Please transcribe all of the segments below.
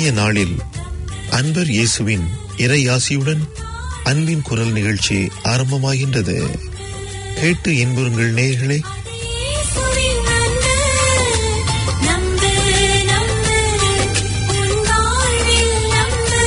இனிய நாளில் அன்பர் இயேசுவின் இறையாசியுடன் அன்பின் குரல் நிகழ்ச்சி ஆரம்பமாகின்றது கேட்டு இன்புறுங்கள் நேயர்களே இயேசுவின் அன்பு நம்பு நம்பு உன் வாழ்வில் நம்பு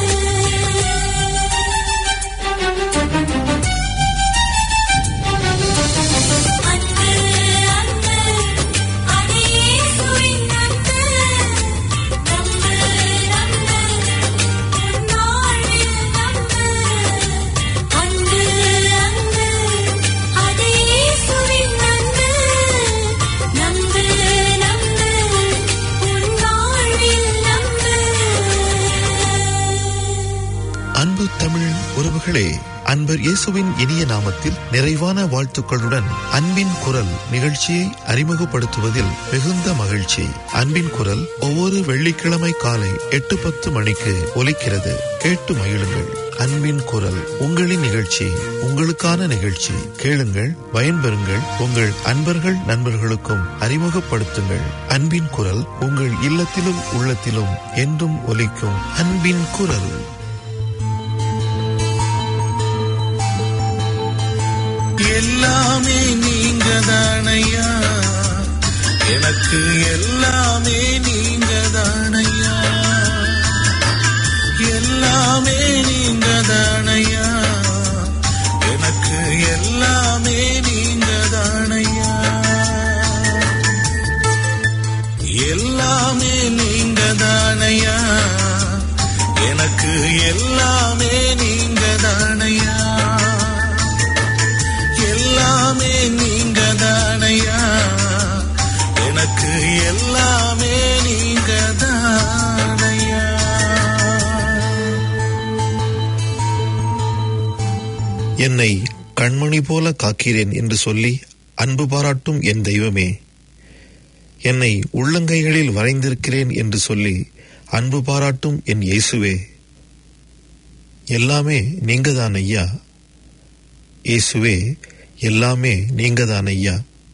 அன்பு அன்பு அது இயேசுவின் அன்பு நம்பு நம்பு உன் வாழ்வில் நம்பு அன்பு அன்பு அது இயேசுவின் அன்பு நம்பு நம்பு உன் வாழ்வில் நம்பு அன்பு தமிழ் உறவுகளே அன்பர் இயேசுவின் இனிய நாமத்தில் நிறைவான வாழ்த்துக்களுடன் அன்பின் குரல் நிகழ்ச்சியை அறிமுகப்படுத்துவதில் மிகுந்த மகிழ்ச்சி அன்பின் குரல் ஒவ்வொரு வெள்ளிக்கிழமை காலை எட்டு பத்து மணிக்கு ஒலிக்கிறது கேட்டு மகிழுங்கள் அன்பின் குரல் உங்களின் நிகழ்ச்சி உங்களுக்கான நிகழ்ச்சி கேளுங்கள் பயன்பெறுங்கள் உங்கள் அன்பர்கள் நண்பர்களுக்கும் அறிமுகப்படுத்துங்கள் அன்பின் குரல் உங்கள் இல்லத்திலும் உள்ளத்திலும் என்றும் ஒலிக்கும் அன்பின் குரல் எல்லாமே நீங்க தானையா எனக்கு எல்லாமே நீங்க தானையா எல்லாமே நீங்க தானையா எனக்கு எல்லாமே நீங்க தானையா எல்லாமே நீங்க தானையா எனக்கு எல்லாமே நீங்க தானையா எல்லாமே நீங்க தானையா எனக்கு எல்லாமே நீங்க தானையா என்னை கண்மணி போல காக்கிறேன் என்று சொல்லி அன்பு பாராட்டும் என் தெய்வமே என்னை உள்ளங்கைகளில் வரைந்திருக்கிறேன் என்று சொல்லி அன்பு பாராட்டும் என் இயேசுவே எல்லாமே நீங்கதான் ஐயா இயேசுவே எல்லாமே நீங்கதான் ஐயா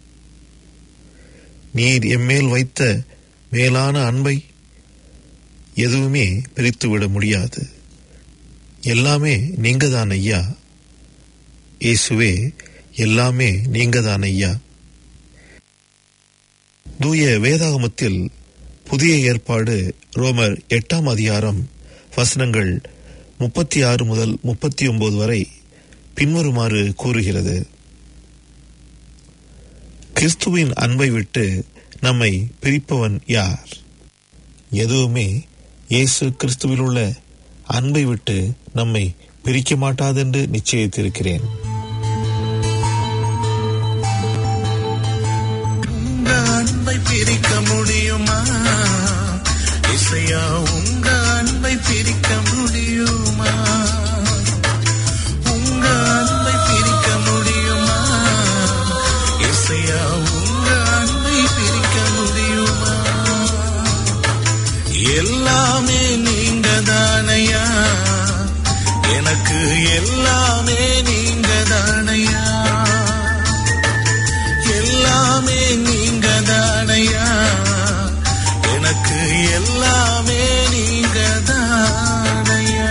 நீர் எம்மேல் வைத்த மேலான அன்பை எதுவுமே பிரித்துவிட முடியாது எல்லாமே நீங்கதான் ஐயா இயேசுவே எல்லாமே நீங்கதான் ஐயா தூய வேதாகமத்தில் புதிய ஏற்பாடு ரோமர் எட்டாம் அதிகாரம் வசனங்கள் முப்பத்தி ஆறு முதல் முப்பத்தி ஒன்பது வரை பின்வருமாறு கூறுகிறது கிறிஸ்துவின் அன்பை விட்டு நம்மை பிரிப்பவன் யார் எதுவுமே இயேசு கிறிஸ்துவில் உள்ள அன்பை விட்டு நம்மை பிரிக்க மாட்டாதென்று நிச்சயித்திருக்கிறேன் உங்க அன்பை பிரிக்க முடியுமா இசையா உங்க அன்பை பிரிக்க முடியுமா உங்க அன்பை பிரிக்க முடியுமா இசையா உங்க அன்பை பிரிக்க முடியுமா எல்லாமே நீங்க தானையா எனக்கு எல்லாமே நீங்க தானையா எல்லாமே நீங்க தானையா எனக்கு எல்லாமே நீங்க தானையா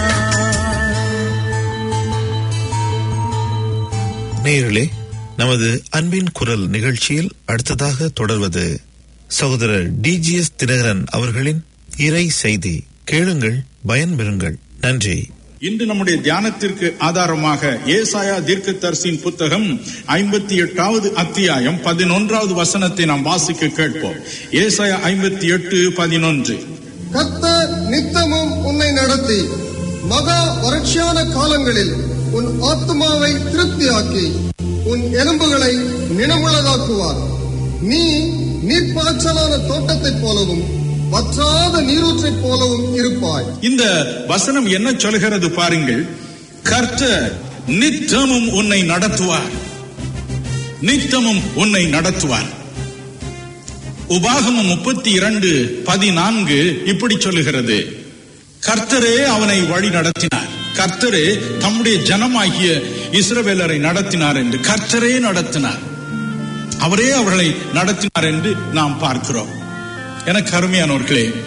நேயர்களே நமது அன்பின் குரல் நிகழ்ச்சியில் அடுத்ததாக தொடர்வது சகோதரர் டிஜிஎஸ் தினகரன் அவர்களின் இறை செய்தி கேளுங்கள் பயன்பெறுங்கள் நன்றி இன்று நம்முடைய தியானத்திற்கு ஆதாரமாக ஏசாயா தீர்க்கதரிசியின் புத்தகம் ஐம்பத்தி எட்டாவது அத்தியாயம் பதினொன்றாவது வசனத்தை நாம் வாசிக்க கேட்போம் ஏசாயா ஐம்பத்தி எட்டு பதினொன்று கர்த்தர் நித்தமும் உன்னை நடத்தி மகா வறட்சியான காலங்களில் உன் ஆத்மாவை திருப்தியாக்கி உன் எலும்புகளை நினமுள்ளதாக்குவார் நீ நீர்ப்பாய்ச்சலான தோட்டத்தைப் போலவும் வற்றாத நீரூற்றைப் போலவும் இருப்பாய் இந்த வசனம் என்ன சொல்கிறது பாருங்கள் கர்த்தர் நித்தமும் உன்னை நடத்துவார் நித்தமும் உன்னை நடத்துவார் உபாகமம் முப்பத்தி இரண்டு பதினான்கு இப்படி சொல்லுகிறது கர்த்தரே அவனை வழி நடத்தினார் கர்த்தரே தம்முடைய ஜனமாகிய இஸ்ரவேலரை நடத்தினார் என்று கர்த்தரே நடத்தினார் அவரே அவர்களை நடத்தினார் என்று நாம் பார்க்கிறோம் எனக்கு அருமையானவர்களே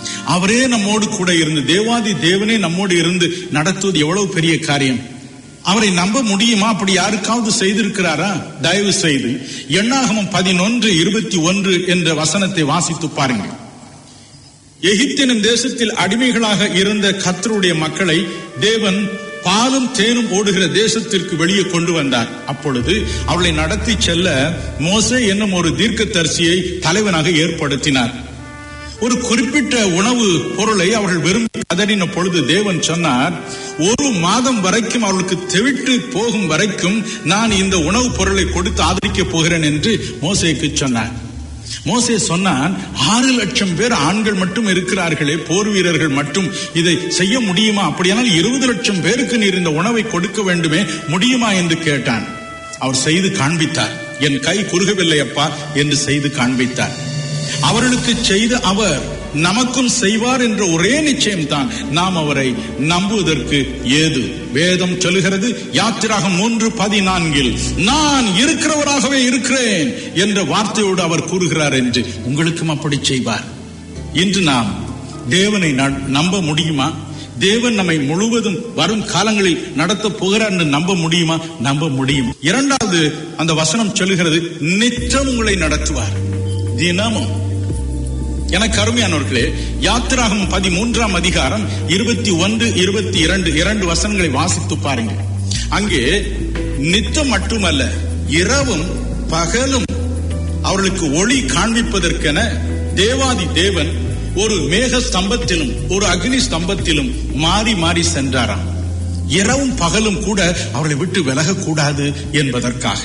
அவரே நம்மோடு கூட இருந்து தேவாதி தேவனே நம்மோடு இருந்து நடத்துவது எவ்வளவு பெரிய காரியம் அவரை நம்ப முடியுமா அப்படி யாருக்காவது செய்திருக்கிறாரா தயவு செய்து எண்ணாகமம் பதினொன்று இருபத்தி ஒன்று என்ற வசனத்தை வாசித்து பாருங்கள் எகிப்தினும் தேசத்தில் அடிமைகளாக இருந்த கத்தருடைய மக்களை தேவன் பாலும் தேனும் ஓடுகிற தேசத்திற்கு வெளியே கொண்டு வந்தார் அப்பொழுது அவளை நடத்தி செல்ல மோசே என்னும் ஒரு தீர்க்கதரிசியை தலைவனாக ஏற்படுத்தினார் ஒரு குறிப்பிட்ட உணவு பொருளை அவர்கள் விரும்பி கதறின பொழுது தேவன் சொன்னார் ஒரு மாதம் வரைக்கும் அவர்களுக்கு தெவிட்டு போகும் வரைக்கும் நான் இந்த உணவுப் பொருளை கொடுத்து ஆதரிக்கப் போகிறேன் என்று மோசேக்கு சொன்னார் மோசே சொன்னான் ஆறு லட்சம் பேர் ஆண்கள் மட்டும் இருக்கிறார்களே போர் வீரர்கள் மட்டும் இதை செய்ய முடியுமா அப்படியானால் இருபது லட்சம் பேருக்கு நீர் இந்த உணவை கொடுக்க வேண்டுமே முடியுமா என்று கேட்டான் அவர் செய்து காண்பித்தார் என் கை குறுகவில்லை அப்பா என்று செய்து காண்பித்தார் அவர்களுக்கு செய்த அவர் நமக்கும் செய்வார் என்ற ஒரே நிச்சயம்தான் நாம் அவரை நம்புவதற்கு ஏது வேதம் சொல்லுகிறது யாத்திராக மூன்று பதினான்கில் நான் இருக்கிறவராகவே இருக்கிறேன் என்ற வார்த்தையோடு அவர் கூறுகிறார் என்று உங்களுக்கும் அப்படி செய்வார் இன்று நாம் தேவனை ந- நம்ப முடியுமா தேவன் நம்மை முழுவதும் வரும் காலங்களில் நடத்த போகிறார் என்று நம்ப முடியுமா நம்ப முடியும் இரண்டாவது அந்த வசனம் சொல்லுகிறது நித்தம் உங்களை நடத்துவார் தினமும் எனக்கு அருமையானவர்களே யாத்திராகம் பதிமூன்றாம் அதிகாரம் இருபத்தி ஒன்று இருபத்தி இரண்டு இரண்டு வசனங்களை வாசித்து பாருங்கள் அங்கே நித்தம் மட்டுமல்ல இரவும் பகலும் அவர்களுக்கு ஒளி காண்பிப்பதற்கென தேவாதி தேவன் ஒரு மேக ஸ்தம்பத்திலும் ஒரு அக்னி ஸ்தம்பத்திலும் மாறி மாறி சென்றாராம் இரவும் பகலும் கூட அவர்களை விட்டு விலகக்கூடாது என்பதற்காக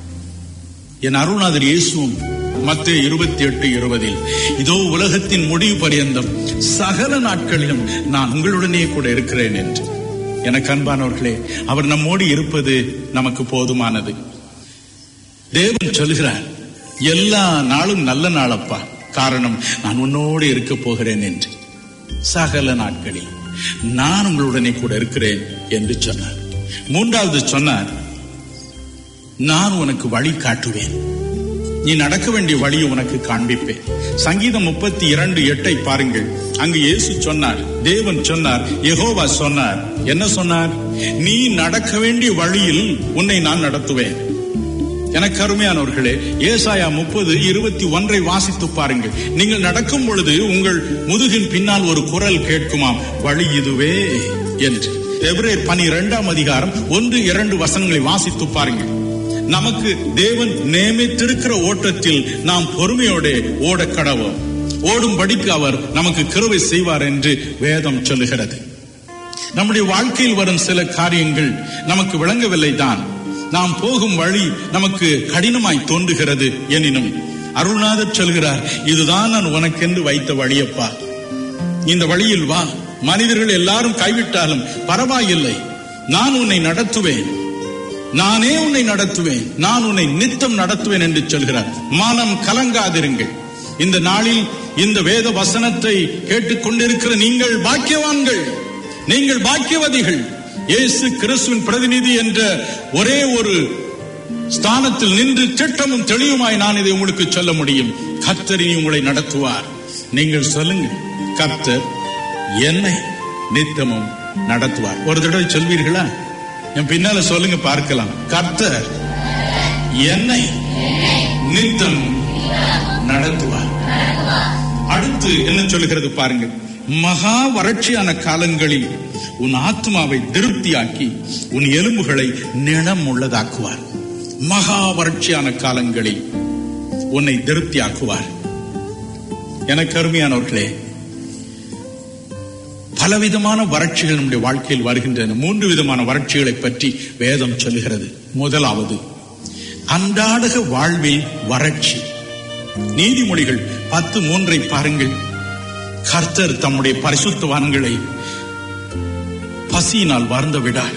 என் அருணாதர் இயேசுவும் மத்திய இருபத்தி எட்டு இருபதில் இதோ உலகத்தின் முடிவு பரியந்தம் சகல நாட்களிலும் நான் உங்களுடனே கூட இருக்கிறேன் என்று எனக்கு அன்பானவர்களே அவர் நம்மோடு இருப்பது நமக்கு போதுமானது தேவன் சொல்கிறார் எல்லா நாளும் நல்ல நாளப்பா காரணம் நான் உன்னோடு இருக்க போகிறேன் என்று சகல நாட்களில் நான் உங்களுடனே கூட இருக்கிறேன் என்று சொன்னார் மூன்றாவது சொன்னார் நான் உனக்கு வழி காட்டுவேன் நீ நடக்க வேண்டிய வழியை உனக்கு காண்பிப்பேன் சங்கீதம் முப்பத்தி இரண்டு எட்டை பாருங்கள் அங்கு இயேசு சொன்னார் தேவன் சொன்னார் யெகோவா சொன்னார் என்ன சொன்னார் நீ நடக்க வேண்டிய வழியில் உன்னை நான் நடத்துவேன் எனக்கு அருமையானவர்களே ஏசாயா முப்பது இருபத்தி ஒன்றை வாசித்து பாருங்கள் நீங்கள் நடக்கும் பொழுது உங்கள் முதுகின் பின்னால் ஒரு குரல் கேட்குமாம் வழி இதுவே என்று எபிரேர் பனிரெண்டாம் அதிகாரம் ஒன்று இரண்டு வசனங்களை வாசித்து பாருங்கள் நமக்கு தேவன் நியமித்திருக்கிற ஓட்டத்தில் நாம் பொறுமையோட ஓட கடவோம் ஓடும்படிக்கு அவர் நமக்கு கிருபை செய்வார் என்று வேதம் சொல்லுகிறது நம்முடைய வாழ்க்கையில் வரும் சில காரியங்கள் நமக்கு விளங்கவில்லை தான் நாம் போகும் வழி நமக்கு கடினமாய் தோன்றுகிறது எனினும் அருள்நாதர் சொல்கிறார் இதுதான் நான் உனக்கென்று வைத்த வழியப்பா இந்த வழியில் வா மனிதர்கள் எல்லாரும் கைவிட்டாலும் பரவாயில்லை நான் உன்னை நடத்துவேன் நானே உன்னை நடத்துவேன் நான் உன்னை நித்தம் நடத்துவேன் என்று சொல்கிறார் மனம் கலங்காதிருங்கள் இந்த நாளில் இந்த வேத வசனத்தை கேட்டுக்கொண்டிருக்கிற நீங்கள் பாக்கியவான்கள் நீங்கள் பாக்கியவதிகள் இயேசு கிறிஸ்துவின் பிரதிநிதி என்ற ஒரே ஒரு ஸ்தானத்தில் நின்று திட்டமும் தெளிவுமாய் நான் இதை உங்களுக்கு சொல்ல முடியும் கர்த்தர் இனி உங்களை நடத்துவார் நீங்கள் சொல்லுங்க கர்த்தர் என்னை நித்தமும் நடத்துவார் ஒரு தடவை சொல்வீர்களா என் பின்னால சொல்லுங்க பார்க்கலாம் கர்த்தர் என்னை நித்தம் நடத்துவார் அடுத்து என்ன சொல்லுகிறது பாருங்கள் மகா வறட்சியான காலங்களில் உன் ஆத்மாவை திருப்தியாக்கி உன் எலும்புகளை நிலம் உள்ளதாக்குவார் மகா வறட்சியான காலங்களில் உன்னை திருப்தியாக்குவார் எனக்கு அருமையானவர்களே பலவிதமான வறட்சிகள் நம்முடைய வாழ்க்கையில் வருகின்றன மூன்று விதமான வறட்சிகளை பற்றி வேதம் சொல்லுகிறது முதலாவது அன்றாடக வாழ்வில் வறட்சி நீதிமொழிகள் பத்து மூன்றை பாருங்கள் கர்த்தர் தம்முடைய பரிசுத்தவான்களை பசியினால் வாழ்ந்த விடார்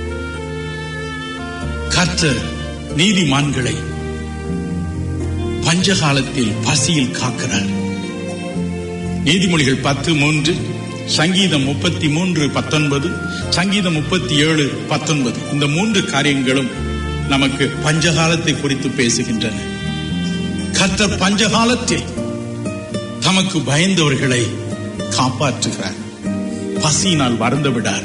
கர்த்தர் நீதிமான்களை பஞ்சகாலத்தில் பசியில் காக்கிறார் நீதிமொழிகள் பத்து மூன்று சங்கீதம் முப்பத்தி மூன்று பத்தொன்பது சங்கீதம் முப்பத்தி ஏழு பத்தொன்பது இந்த மூன்று காரியங்களும் நமக்கு பஞ்சகாலத்தை குறித்து பேசுகின்றன கர்த்தர் பஞ்சகாலத்தில் தமக்கு பயந்தவர்களை காப்பாற்றுகிறார் பசியினால் வருந்த விடார்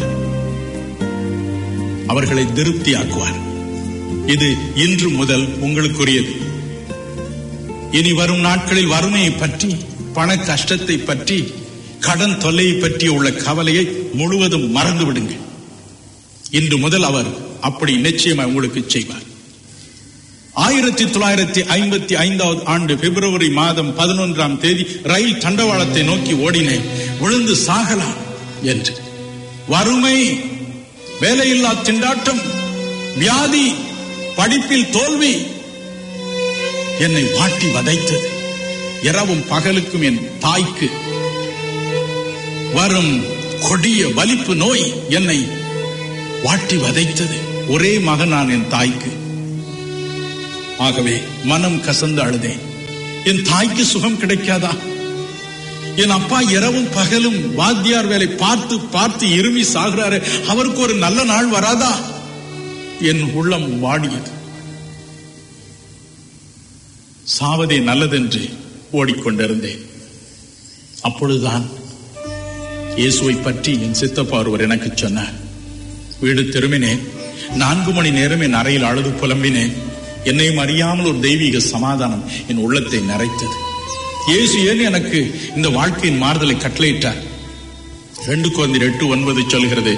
அவர்களை திருப்தியாக்குவார் இது இன்று முதல் உங்களுக்குரியது இனி வரும் நாட்களில் வறுமையை பற்றி பண கஷ்டத்தை பற்றி கடன் தொல்லையை பற்றி உள்ள கவலையை முழுவதும் மறந்து விடுங்கள் இன்று முதல் அவர் அப்படி நிச்சயமாக உங்களுக்கு செய்வார் ஆயிரத்தி தொள்ளாயிரத்தி ஐம்பத்தி ஐந்தாவது ஆண்டு பிப்ரவரி மாதம் பதினொன்றாம் தேதி ரயில் தண்டவாளத்தை நோக்கி ஓடினேன் விழுந்து சாகலாம் என்று வறுமை வேலையில்லா திண்டாட்டம் வியாதி படிப்பில் தோல்வி என்னை வாட்டி வதைத்தது இரவும் பகலுக்கும் என் தாய்க்கு வரும் கொடிய வலிப்பு நோய் என்னை வாட்டி வதைத்தது ஒரே மகன் நான் என் தாய்க்கு ஆகவே மனம் கசந்து அழுதேன் என் தாய்க்கு சுகம் கிடைக்காதா என் அப்பா இரவும் பகலும் வாத்தியார் வேலை பார்த்து பார்த்து இருமி சாகுறாரு அவருக்கு ஒரு நல்ல நாள் வராதா என் உள்ளம் வாடியது சாவதே நல்லதென்று ஓடிக்கொண்டிருந்தேன் அப்பொழுதுதான் இயேசுவை பற்றி என் சித்தப்பா ஒருவர் எனக்கு சொன்னார் வீடு திரும்பினேன் நான்கு மணி நேரம் என் அறையில் அழுது புலம்பினேன் என்னையும் அறியாமல் ஒரு தெய்வீக சமாதானம் என் உள்ளத்தை நிறைத்தது இயேசு ஏன் எனக்கு இந்த வாழ்க்கையின் மாறுதலை கட்டளையிட்டார் ரெண்டு குழந்தை எட்டு ஒன்பது சொல்கிறது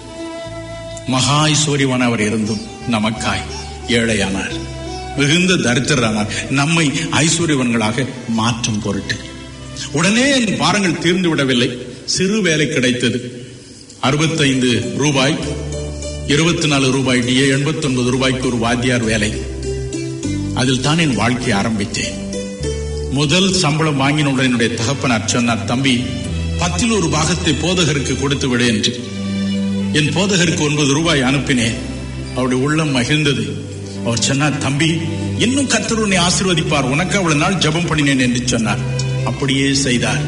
மகா ஐஸ்வர்யவான அவர் இருந்தும் நமக்காய் ஏழையானார் மிகுந்த தரித்திரரானார் நம்மை ஐஸ்வர்யவன்களாக மாற்றும் பொருட்டு உடனே என் பாரங்கள் தீர்ந்து விடவில்லை சிறு வேலை கிடைத்தது அறுபத்தைந்து ரூபாய் இருபத்தி நாலு ரூபாய் டிஏ எண்பத்தி ஒன்பது ரூபாய்க்கு ஒரு வாத்தியார் வேலை அதில் தான் என் வாழ்க்கை ஆரம்பித்தேன் முதல் சம்பளம் வாங்கினவுடன் என்னுடைய தகப்பனார் சொன்னார் தம்பி பத்தில் ஒரு பாகத்தை போதகருக்கு கொடுத்து விடு என்று என் போதகருக்கு ஒன்பது ரூபாய் அனுப்பினேன் அவருடைய உள்ளம் மகிழ்ந்தது அவர் சொன்னார் தம்பி இன்னும் கர்த்தர் உன்னை ஆசீர்வதிப்பார் உனக்கு அவ்வளவு நாள் ஜெபம் பண்ணினேன் என்று சொன்னார் அப்படியே செய்தார்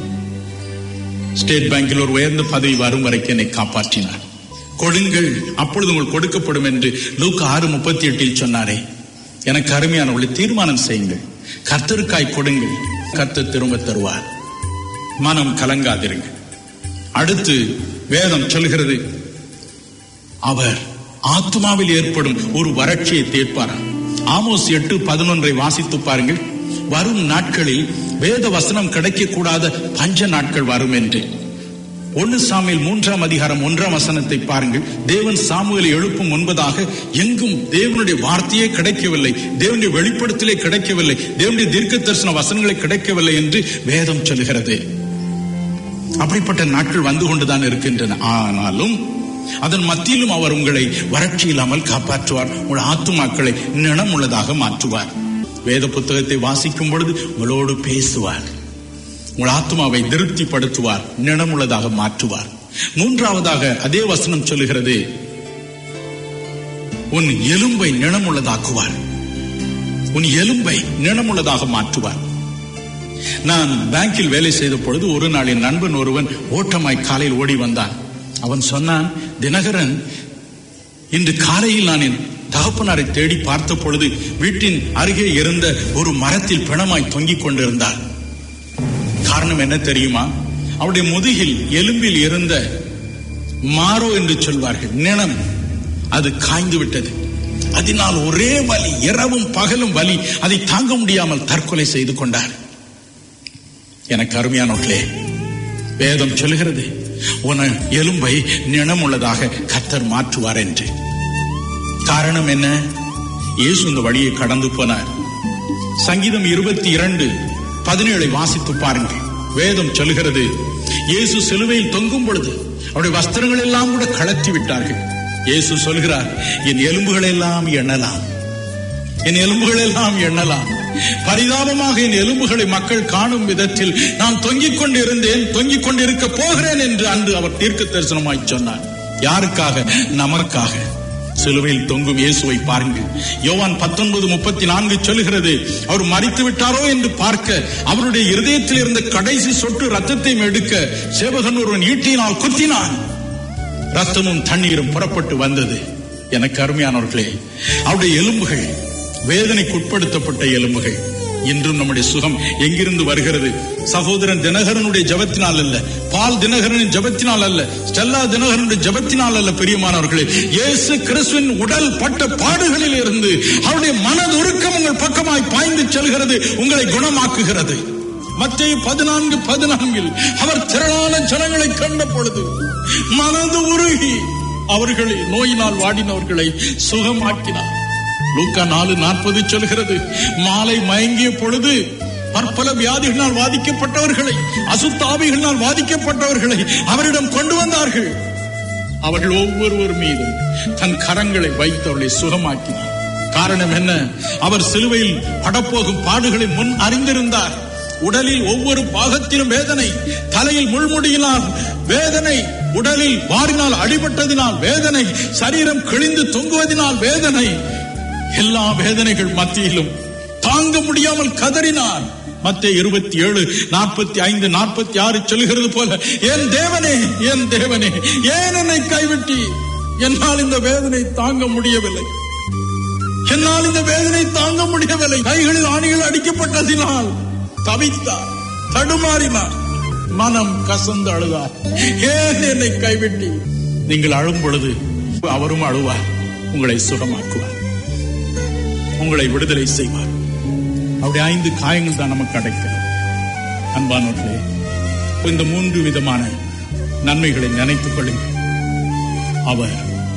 ஸ்டேட் பேங்கில் ஒரு உயர்ந்த பதவி வரும் வரைக்கும் என்னை காப்பாற்றினார் கொடுங்கள் அப்பொழுது உங்களுக்கு கொடுக்கப்படும் என்று லூக்கு ஆறு முப்பத்தி எட்டில் சொன்னாரே எனக்கு அருமையானவர்களை தீர்மானம் செய்யுங்கள் கர்த்தருக்காய் கொடுங்கள் கர்த்தர் திரும்ப தருவார் மனம் கலங்காதிருங்கள் அடுத்து வேதம் சொல்கிறது அவர் ஆத்மாவில் ஏற்படும் ஒரு வறட்சியை தீர்ப்பாராம் ஆமோஸ் எட்டு பதினொன்றை வாசித்து பாருங்கள் வரும் நாட்களில் வேத வசனம் கிடைக்கக்கூடாத பஞ்ச நாட்கள் வரும் என்று ஒன்னு சாமியில் மூன்றாம் அதிகாரம் ஒன்றாம் வசனத்தை பாருங்கள் தேவன் சாமுவேலை எழுப்பும் முன்பதாக எங்கும் தேவனுடைய வார்த்தையே கிடைக்கவில்லை தேவனுடைய வெளிப்படுத்தலே கிடைக்கவில்லை தேவனுடைய தீர்க்க தரிசன வசனங்களை கிடைக்கவில்லை என்று வேதம் சொல்கிறது அப்படிப்பட்ட நாட்கள் வந்து கொண்டுதான் இருக்கின்றன ஆனாலும் அதன் மத்தியிலும் அவர் உங்களை வறட்சி இல்லாமல் காப்பாற்றுவார் உங்கள் ஆத்துமாக்களை நினம் உள்ளதாக மாற்றுவார் வேத புத்தகத்தை வாசிக்கும் பொழுது உங்களோடு பேசுவார் உங்கள் ஆத்மாவை திருப்திப்படுத்துவார் நினமுள்ளதாக மாற்றுவார் மூன்றாவதாக அதே வசனம் சொல்லுகிறது உன் எலும்பை நினமுள்ளதாக்குவார் உன் எலும்பை நினமுள்ளதாக மாற்றுவார் நான் பேங்கில் வேலை செய்த பொழுது ஒரு நாள் என் நண்பன் ஒருவன் ஓட்டமாய் காலையில் ஓடி வந்தான் அவன் சொன்னான் தினகரன் இன்று காலையில் நான் என் தகப்பனாரை தேடி பார்த்த பொழுது வீட்டின் அருகே இருந்த ஒரு மரத்தில் பிணமாய் தொங்கிக் கொண்டிருந்தார் காரணம் என்ன தெரியுமா அவருடைய முதுகில் எலும்பில் இருந்த மாரோ என்று சொல்வார்கள் நினம் அது காய்ந்து விட்டது அதனால் ஒரே வலி இரவும் பகலும் வலி அதை தாங்க முடியாமல் தற்கொலை செய்து கொண்டார் எனக்கு அருமையானவர்களே வேதம் சொல்கிறது உன எலும்பை நினமுள்ளதாக கத்தர் மாற்றுவார் என்று காரணம் என்ன இயேசு இந்த வழியை கடந்து போனார் சங்கீதம் இருபத்தி இரண்டு பதினேழை வாசித்து பாருங்கள் வேதம் சொல்கிறது இயேசு சிலுவையில் தொங்கும் பொழுது அவருடைய வஸ்திரங்கள் எல்லாம் கூட கலத்தி விட்டார்கள் இயேசு சொல்கிறார் என் எலும்புகள் எல்லாம் எண்ணலாம் என் எலும்புகள் எல்லாம் எண்ணலாம் பரிதாபமாக என் எலும்புகளை மக்கள் காணும் விதத்தில் நான் தொங்கிக் கொண்டிருந்தேன் தொங்கிக் கொண்டிருக்க போகிறேன் என்று அன்று அவர் தீர்க்க தரிசனமாய் சொன்னார் யாருக்காக நமக்காக சிலுவையில் தொங்கும் இயேசுவை பாருங்கள் யோவான் பத்தொன்பது முப்பத்தி நான்கு சொல்கிறது அவர் மறித்து விட்டாரோ என்று பார்க்க அவருடைய இருதயத்தில் இருந்த கடைசி சொட்டு ரத்தத்தை எடுக்க சேவகன் ஒருவன் ஈட்டினால் குத்தினான் ரத்தமும் தண்ணீரும் புறப்பட்டு வந்தது எனக்கு அருமையானவர்களே அவருடைய எலும்புகள் வேதனைக்கு உட்படுத்தப்பட்ட எலும்புகள் இன்றும் நம்முடைய சுகம் எங்கிருந்து வருகிறது சகோதரன் தினகரனுடைய ஜபத்தினால் அல்ல பால் தினகரனின் ஜபத்தினால் அல்ல ஸ்டெல்லா தினகரனுடைய ஜபத்தினால் அல்ல பெரியமானவர்களே இயேசு கிறிஸ்துவின் உடல் பட்ட பாடுகளில் இருந்து அவருடைய மனதுருக்கம் உங்கள் பக்கமாய் பாய்ந்து செல்கிறது உங்களை குணமாக்குகிறது மத்திய பதினான்கு பதினான்கில் அவர் திரளான ஜனங்களை கண்ட பொழுது மனது உருகி அவர்களை நோயினால் வாடினவர்களை சுகமாக்கினார் லூக்கா நாலு நாற்பது சொல்கிறது மாலை மயங்கிய பொழுது பற்பல வியாதிகளால் வாதிக்கப்பட்டவர்களை அசுத்தாவிகளால் வாதிக்கப்பட்டவர்களை அவரிடம் கொண்டு வந்தார்கள் அவர்கள் ஒவ்வொருவர் மீதும் தன் கரங்களை வைத்து அவர்களை சுகமாக்கினார் காரணம் என்ன அவர் சிலுவையில் படப்போகும் பாடுகளை முன் அறிந்திருந்தார் உடலில் ஒவ்வொரு பாகத்திலும் வேதனை தலையில் முள்முடியினால் வேதனை உடலில் வாரினால் அடிபட்டதினால் வேதனை சரீரம் கிழிந்து தொங்குவதினால் வேதனை எல்லா வேதனைகள் மத்தியிலும் தாங்க முடியாமல் கதறினார் மத்திய இருபத்தி ஏழு நாற்பத்தி ஐந்து நாற்பத்தி ஆறு சொல்கிறது போல என் தேவனே என் தேவனே ஏன் என்னை கைவிட்டி என்னால் இந்த வேதனை தாங்க முடியவில்லை என்னால் இந்த வேதனை தாங்க முடியவில்லை கைகளில் ஆணிகள் அடிக்கப்பட்டதினால் தவித்தார் தடுமாறினார் மனம் கசந்து அழுதார் ஏன் என்னை கைவிட்டி நீங்கள் அழும் பொழுது அவரும் அழுவார் உங்களை சுகமாக்குவார் உங்களை விடுதலை செய்வார் அவருடைய ஐந்து காயங்கள் தான் நமக்கு அடைக்கிறது அன்பானவர்களே இந்த மூன்று விதமான நன்மைகளை நினைத்துக் கொள்ளுங்கள் அவர்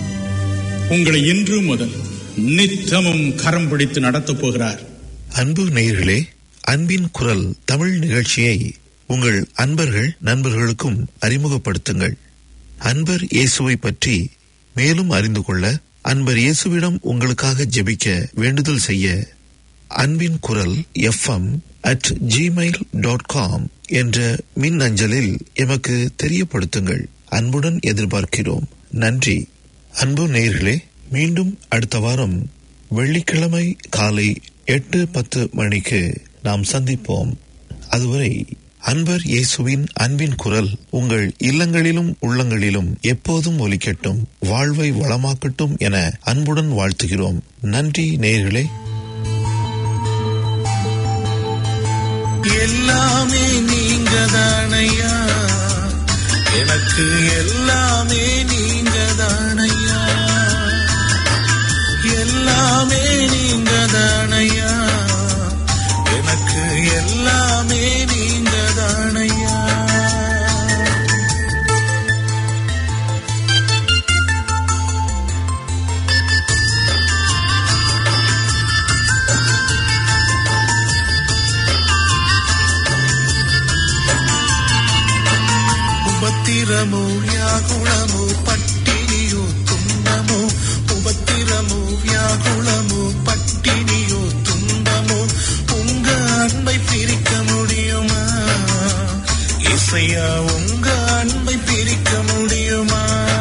உங்களை இன்று முதல் நித்தமும் கரம் பிடித்து நடத்தப் போகிறார் அன்பு நேயர்களே அன்பின் குரல் தமிழ் நிகழ்ச்சியை உங்கள் அன்பர்கள் நண்பர்களுக்கும் அறிமுகப்படுத்துங்கள் அன்பர் இயேசுவை பற்றி மேலும் அறிந்து கொள்ள அன்பர் இயேசுவிடம் உங்களுக்காக ஜெபிக்க வேண்டுதல் செய்ய அன்பின் குரல் FM at Gmail dot com என்ற மின் அஞ்சலில் எமக்கு தெரியப்படுத்துங்கள் அன்புடன் எதிர்பார்க்கிறோம் நன்றி அன்பு நேயர்களே மீண்டும் அடுத்த வாரம் வெள்ளிக்கிழமை காலை எட்டு பத்து மணிக்கு நாம் சந்திப்போம் அதுவரை அன்பர் இயேசுவின் அன்பின் குரல் உங்கள் இல்லங்களிலும் உள்ளங்களிலும் எப்போதும் ஒலிக்கட்டும் வாழ்வை வளமாக்கட்டும் என அன்புடன் வாழ்த்துகிறோம் நன்றி நேயர்களே எல்லாமே நீங்க தானையா எனக்கு எல்லாமே நீங்க தானையா எல்லாமே நீங்க தானையா எனக்கு எல்லாமே நீங்க தானையா ಉಪತ್ತಿರಮೋ ವ್ಯಾಕುಳಮೋ ಪಟ್ಟಿನಿಯೋ ತುಂಡಮೋ உபத்திரமோ வியாகுளமோ பட்டினியோ துன்பமோ உங்க அன்பை பிரிக்க முடியுமா இசையா உங்க அன்பை பிரிக்க முடியுமா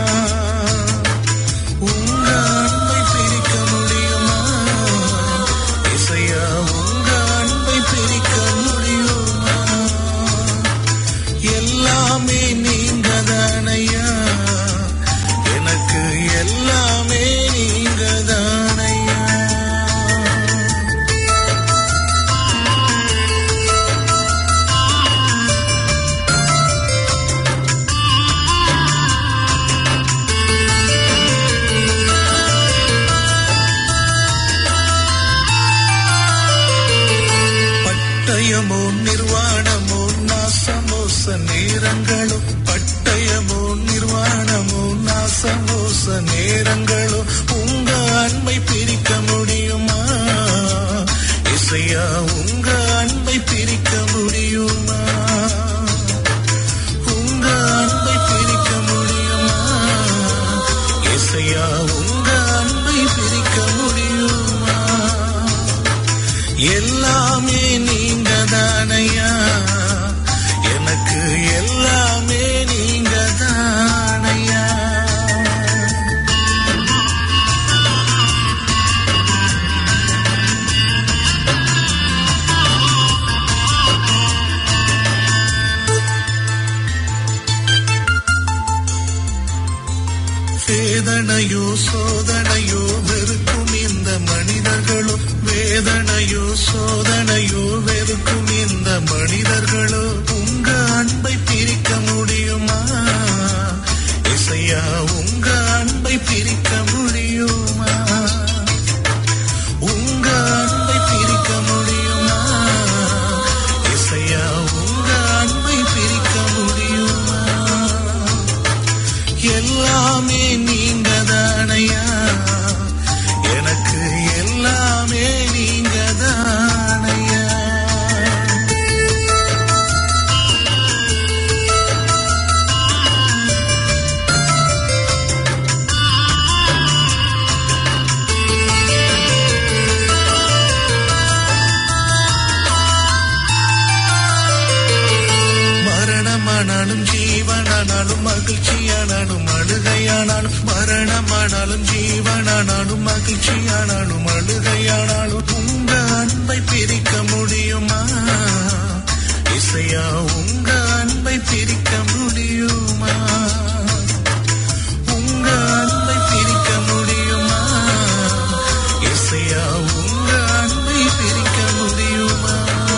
உங்க அன்பை பிரிக்க முடியுமா இசையா உங்க அன்பை பிரிக்க முடியுமா எல்லாமே நீங்க தானையா எனக்கு எல்லாமே நீங்க தானையா பட்டயமோ நிர்வாணமோ நாசமோச நேரங்களோ பட்டயமோ நிர்வாணமோ நாசமோச நேரங்களோ உங்க அன்பை பிரிக்க முடியுமா இசையா உங்க அன்பை பிரிக்க முடியுமா உங்க அன்பை பிரிக்க முடியுமா இசையா உங்க அன்பை பிரிக்க முடியுமா எல்லாமே நீங்க தானையா எனக்கு எல்லாமே நீங்க தானையா வேதனையோ சோதனையோ வெறுக்கும் இந்த மனிதர்களோ வேதனையோ சோதனையோ மனிதர்களோ உங்க அன்பை பிரிக்க முடியுமா இசையா உங்க அன்பை பிரிக்க முடியுமா உங்க அன்பை பிரிக்க முடியுமா இசையா உங்க அன்பை பிரிக்க முடியுமா எல்லாமே நீங்க தானையா எனக்கு எல்லாமே நீங்க தானையா மரணமானாலும் ஜீவனானாலும் மகிழ்ச்சியானாலும் அழுகையானாலும் மரணமானாலும் ஜீவனானாலும் மகிழ்ச்சியானாலும் அழுகையானாலும் உங்க அன்பை பிரிக்க முடியுமா இசையா உங்க அன்பை பிரிக்க முடியுமா உங்க அன்பை பிரிக்க முடியுமா இசையா உங்க அன்பை பிரிக்க முடியுமா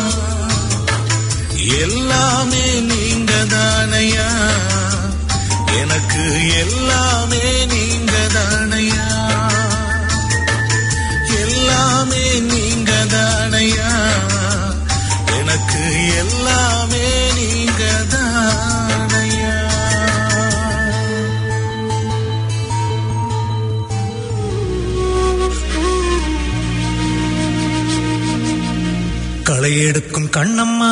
எல்லாமே நீங்க தானையா எனக்கு எல்லாமே நீங்க தானையா எல்லாமே நீங்க தானையா எனக்கு எல்லாமே நீங்க தானையா களை எடுக்கும் கண்ணம்மா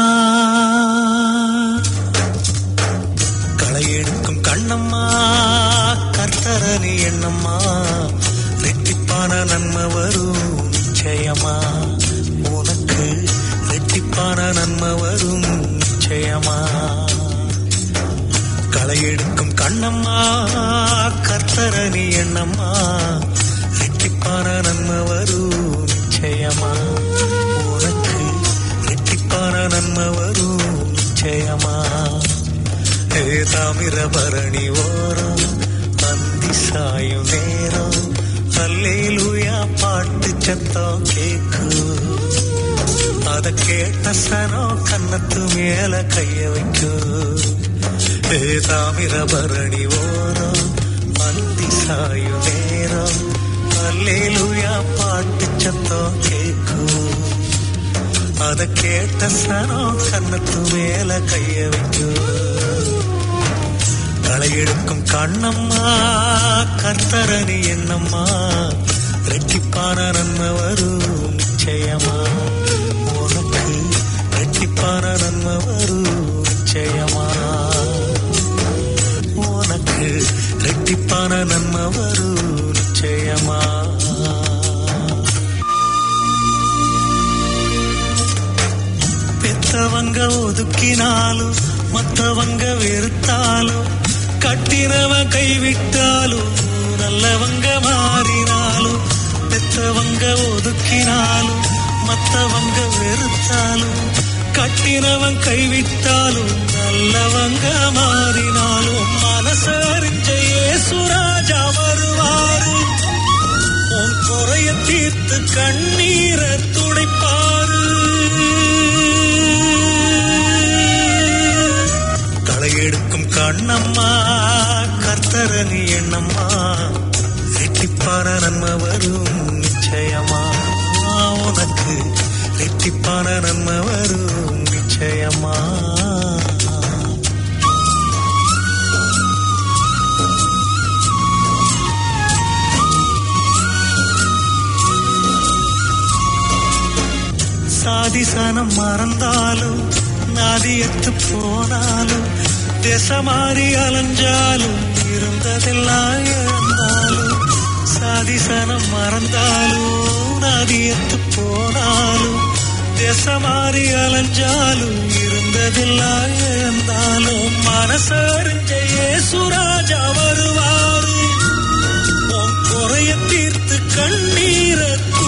களை எடுக்கும் கண்ணம்மா கர்த்தரணி எண்ணம்மா ரெட்டிப்பான நன்மை வரும் நிச்சயமா உனக்கு ரெட்டிப்பான நன்மை வரும் நிச்சயமா களை எடுக்கும் கண்ணம்மா கர்த்தரணி எண்ணம்மா ரெட்டிப்பான நன்மை வரும் நிச்சயமா உனக்கு ரெட்டிப்பான நன்மை வரும் நிச்சயமா ஏ தாமிரபரணி ஓரம் அந்தி சாயும் நேரம் அல்லேலூயா பாட்டு சத்தம் கேக்கும் அத கேட்ட சனம் கன்னத்து மேல கைய வைக்கும் ஏ தாமிரபரணி ஓரம் அந்தி சாயும் நேரம் அல்லேலூயா பாட்டு சத்தம் கேக்கும் அத கேட்ட சனம் கன்னத்து மேல கைய வைக்கும் களை எடுக்கும் கண்ணம்மா கர்த்தரணி என்னம்மா ரெட்டிப்பான நன்மை வரும் நிச்சயமா உனக்கு ரெட்டிப்பான நன்மை வரும் நிச்சயமா உனக்கு ரெட்டிப்பான நன்மை வரும் நிச்சயமா பெத்தவங்க ஒதுக்கினாலும் மத்தவங்க வெறுத்தாலும் கட்டினவன் கைவிட்டாலும் நல்லவங்க மாறினாலும் பெத்தவங்க ஒதுக்கினாலும் மத்தவங்க வெறுத்தாலும் கட்டினவன் கைவிட்டாலும் நல்லவங்க மாறினாலும் மனசறிஞ்ச ஏசுராஜா வருவாரு உன் குறைய தீர்த்து கண்ணீரை துடைப்பாரு களை எடுக்கும் கண்ணம்மா கர்த்தரணி எண்ணம்மா ரெட்டிப்பான நன்மை வரும் நிச்சயமா உனக்கு ரெட்டிப்பான நன்மை வரும் நிச்சயமா சாதிசனம் மறந்தாலும் நதியத்து போனாலும் திசை மாறி அலைஞ்சாலும் இருந்ததெல்லாம் இழந்தாலும் சாதிசனம் மறந்தாலும் நதியத்து போனாலும் திசை மாறி அலைஞ்சாலும் இருந்ததெல்லாம் இழந்தாலும் மனசறிஞ்ச ஏசுராஜா வருவாரு உன் குறைய தீர்த்து கண்ணீரை